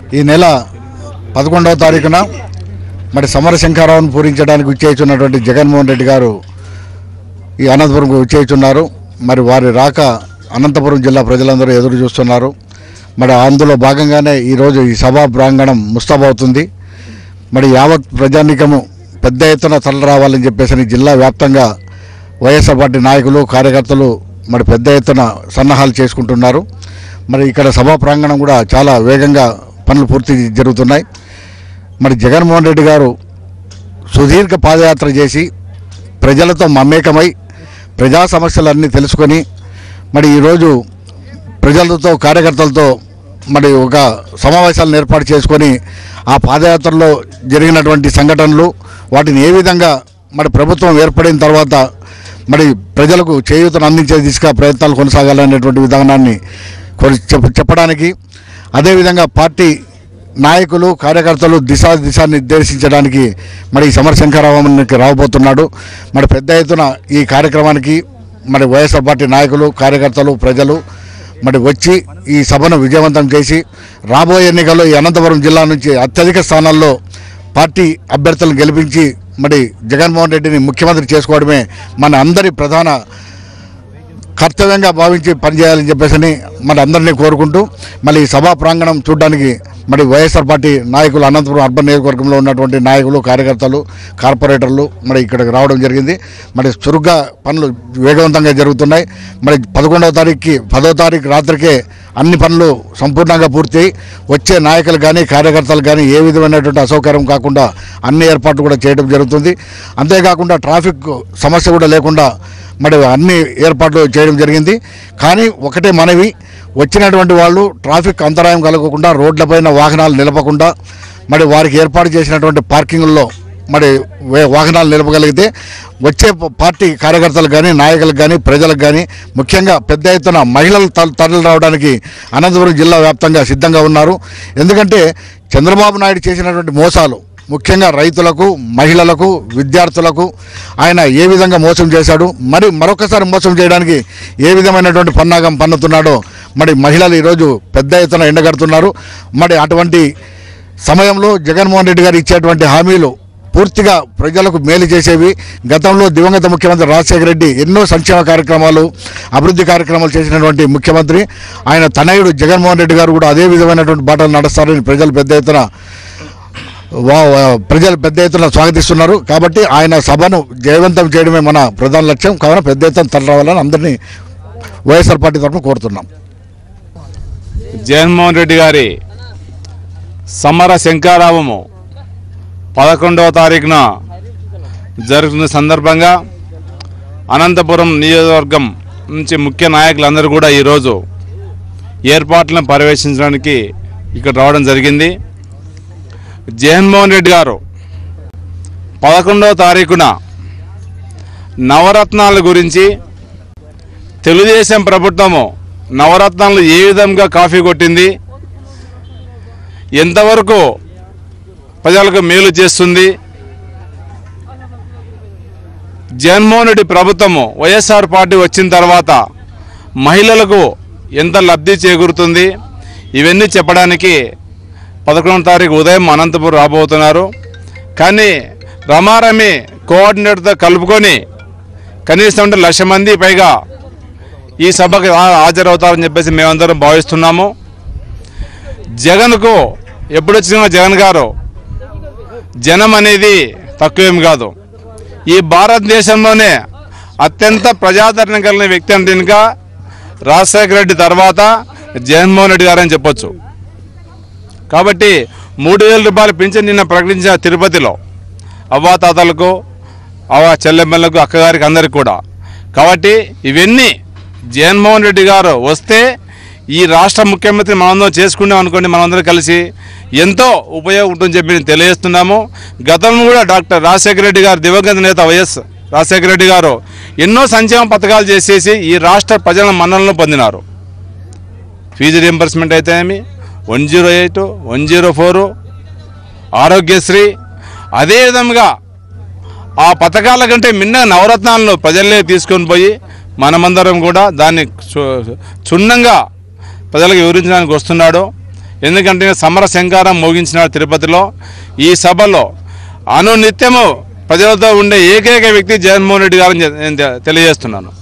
ఈ నెల పదకొండవ తారీఖున మరి సమరశంకారావును పూరించడానికి విచ్చేస్తున్నటువంటి జగన్మోహన్ రెడ్డి గారు ఈ అనంతపురంకు విచ్చేస్తున్నారు మరి వారి రాక అనంతపురం జిల్లా ప్రజలందరూ ఎదురు చూస్తున్నారు మరి అందులో భాగంగానే ఈరోజు ఈ సభా ప్రాంగణం ముస్తాబవుతుంది మరి యావత్ ప్రజానీకము పెద్ద ఎత్తున తరలి రావాలని చెప్పేసి జిల్లా వ్యాప్తంగా వైఎస్ఆర్ పార్టీ నాయకులు కార్యకర్తలు మరి పెద్ద ఎత్తున సన్నాహాలు చేసుకుంటున్నారు మరి ఇక్కడ సభా ప్రాంగణం కూడా చాలా వేగంగా పనులు పూర్తి జరుగుతున్నాయి మరి జగన్మోహన్ రెడ్డి గారు సుదీర్ఘ పాదయాత్ర చేసి ప్రజలతో మమేకమై ప్రజా సమస్యలన్నీ తెలుసుకొని మరి ఈరోజు ప్రజలతో కార్యకర్తలతో మరి ఒక సమావేశాలను ఏర్పాటు చేసుకొని ఆ పాదయాత్రలో జరిగినటువంటి సంఘటనలు వాటిని ఏ విధంగా మరి ప్రభుత్వం ఏర్పడిన తర్వాత మరి ప్రజలకు చేయూతను అందించే దిశగా ప్రయత్నాలు కొనసాగాలనేటువంటి విధానాన్ని కొన్ని చెప్ప- చెప్పడానికి అదేవిధంగా పార్టీ నాయకులు కార్యకర్తలు దిశ దిశ నిర్దేశించడానికి మరి ఈ సమరశంకరరావుకి రాబోతున్నాడు మరి పెద్ద ఎత్తున ఈ కార్యక్రమానికి మరి వైఎస్ఆర్ పార్టీ నాయకులు కార్యకర్తలు ప్రజలు మరి వచ్చి ఈ సభను విజయవంతం చేసి రాబోయే ఎన్నికల్లో ఈ అనంతపురం జిల్లా నుంచి అత్యధిక స్థానాల్లో పార్టీ అభ్యర్థులను గెలిపించి మరి జగన్మోహన్ రెడ్డిని ముఖ్యమంత్రి చేసుకోవడమే మన అందరి ప్రధాన కర్తవ్యంగా భావించి పనిచేయాలని చెప్పేసి మరి అందరినీ కోరుకుంటూ మళ్ళీ ఈ సభా ప్రాంగణం చూడడానికి మరి వైఎస్ఆర్ పార్టీ నాయకులు అనంతపురం అర్బన్ నియోజకవర్గంలో ఉన్నటువంటి నాయకులు కార్యకర్తలు కార్పొరేటర్లు మరి ఇక్కడికి రావడం జరిగింది మరి చురుగ్గా పనులు వేగవంతంగా జరుగుతున్నాయి మరి పదకొండవ తారీఖుకి పదో తారీఖు రాత్రికే అన్ని పనులు సంపూర్ణంగా పూర్తి వచ్చే నాయకులు కానీ కార్యకర్తలు కానీ ఏ విధమైనటువంటి అసౌకర్యం కాకుండా అన్ని ఏర్పాట్లు కూడా చేయడం జరుగుతుంది అంతేకాకుండా ట్రాఫిక్ సమస్య కూడా లేకుండా మరి అన్ని ఏర్పాట్లు చేయడం జరిగింది కానీ ఒకటే మనవి వచ్చినటువంటి వాళ్ళు ట్రాఫిక్ అంతరాయం కలగకుండా రోడ్లపైన వాహనాలు నిలపకుండా మరి వారికి ఏర్పాటు చేసినటువంటి పార్కింగ్లో మరి వే- వాహనాలు నిలపగలిగితే వచ్చే ప- పార్టీ కార్యకర్తలకు కానీ నాయకులకు కానీ ప్రజలకు కానీ ముఖ్యంగా పెద్ద ఎత్తున మహిళలు తర- తరలి రావడానికి అనంతపురం జిల్లా వ్యాప్తంగా సిద్ధంగా ఉన్నారు ఎందుకంటే చంద్రబాబు నాయుడు చేసినటువంటి మోసాలు ముఖ్యంగా రైతులకు మహిళలకు విద్యార్థులకు ఆయన ఏ విధంగా మోసం చేశాడు మరి మరొకసారి మోసం చేయడానికి ఏ విధమైనటువంటి పన్నాగం పన్నుతున్నాడో మరి మహిళలు ఈరోజు పెద్ద ఎత్తున ఎండగడుతున్నారు మరి అటువంటి సమయంలో జగన్మోహన్ రెడ్డి గారు ఇచ్చేటువంటి హామీలు పూర్తిగా ప్రజలకు మేలు చేసేవి గతంలో దివంగత ముఖ్యమంత్రి రాజశేఖర రెడ్డి ఎన్నో సంక్షేమ కార్యక్రమాలు అభివృద్ధి కార్యక్రమాలు చేసినటువంటి ముఖ్యమంత్రి ఆయన తనయుడు జగన్మోహన్ రెడ్డి గారు కూడా అదే విధమైనటువంటి బాటలు నడుస్తారని ప్రజలు పెద్ద ఎత్తున వా- వా- ప్రజలు పెద్ద ఎత్తున స్వాగతిస్తున్నారు కాబట్టి ఆయన సభను జయవంతం చేయడమే మన ప్రధాన లక్ష్యం కావున పెద్ద ఎత్తున తరలిరావాలని అందరినీ వైఎస్ఆర్ పార్టీ తరఫున కోరుతున్నాం జగన్మోహన్ రెడ్డి గారి సమర శంకారావము పదకొండవ తారీఖున జరుగుతున్న సందర్భంగా అనంతపురం నియోజకవర్గం నుంచి ముఖ్య నాయకులందరూ కూడా ఈరోజు ఏర్పాట్లను పర్యవేక్షించడానికి ఇక్కడ రావడం జరిగింది జగన్మోహన్ రెడ్డి గారు పదకొండవ తారీఖున నవరత్నాల గురించి తెలుగుదేశం ప్రభుత్వము నవరత్నాలు ఏ విధంగా కాఫీ కొట్టింది ఎంతవరకు ప్రజలకు మేలు చేస్తుంది జగన్మోహన్ రెడ్డి ప్రభుత్వము వైఎస్ఆర్ పార్టీ వచ్చిన తర్వాత మహిళలకు ఎంత లబ్ధి చేకూరుతుంది ఇవన్నీ చెప్పడానికి పదకొండవ తారీఖు ఉదయం అనంతపురం రాబోతున్నారు కానీ రమారమి కోఆర్డినేటర్తో కలుపుకొని కనీసం అంటే లక్ష మంది పైగా ఈ సభకు హా- హాజరవుతారని చెప్పేసి మేమందరం భావిస్తున్నాము జగన్కు ఎప్పుడు వచ్చినా జగన్ గారు జనం అనేది తక్కువేం కాదు ఈ భారతదేశంలోనే అత్యంత ప్రజాదరణ కలిగిన వ్యక్తి అంటే ఇంకా రాజశేఖర రెడ్డి తర్వాత జగన్మోహన్ రెడ్డి గారు అని చెప్పొచ్చు కాబట్టి మూడు వేల రూపాయల పింఛన్ నిన్న ప్రకటించిన తిరుపతిలో అవ్వాతాతలకు అవ్వ చెల్లెమ్మలకు అక్కగారికి అందరికి కూడా కాబట్టి ఇవన్నీ జగన్మోహన్ రెడ్డి గారు వస్తే ఈ రాష్ట్ర ముఖ్యమంత్రి మనందరం చేసుకున్నాం అనుకోండి మనందరం కలిసి ఎంతో ఉపయోగం ఉంటుందని చెప్పి నేను తెలియజేస్తున్నాము గతంలో కూడా డాక్టర్ రాజశేఖర రెడ్డి గారు దివంగత నేత వైఎస్ రాజశేఖర రెడ్డి గారు ఎన్నో సంక్షేమ పథకాలు చేసేసి ఈ రాష్ట్ర ప్రజల మన్ననలు పొందినారు ఫీజు రియంబర్స్మెంట్ అయితేనేమి one zero eight one zero four Aarogyasri అదే విధంగా ఆ పథకాల కంటే మిన్న నవరత్నాలను ప్రజల్లే తీసుకొని పోయి మనమందరం కూడా దాన్ని క్షు- క్షుణ్ణంగా ప్రజలకు వివరించడానికి వస్తున్నాడు ఎందుకంటే సమర శంకారం మోగించినాడు తిరుపతిలో ఈ సభలో అనునిత్యము ప్రజలతో ఉండే ఏకైక వ్యక్తి జగన్మోహన్ రెడ్డి గారని చె- నేను తె- తెలియజేస్తున్నాను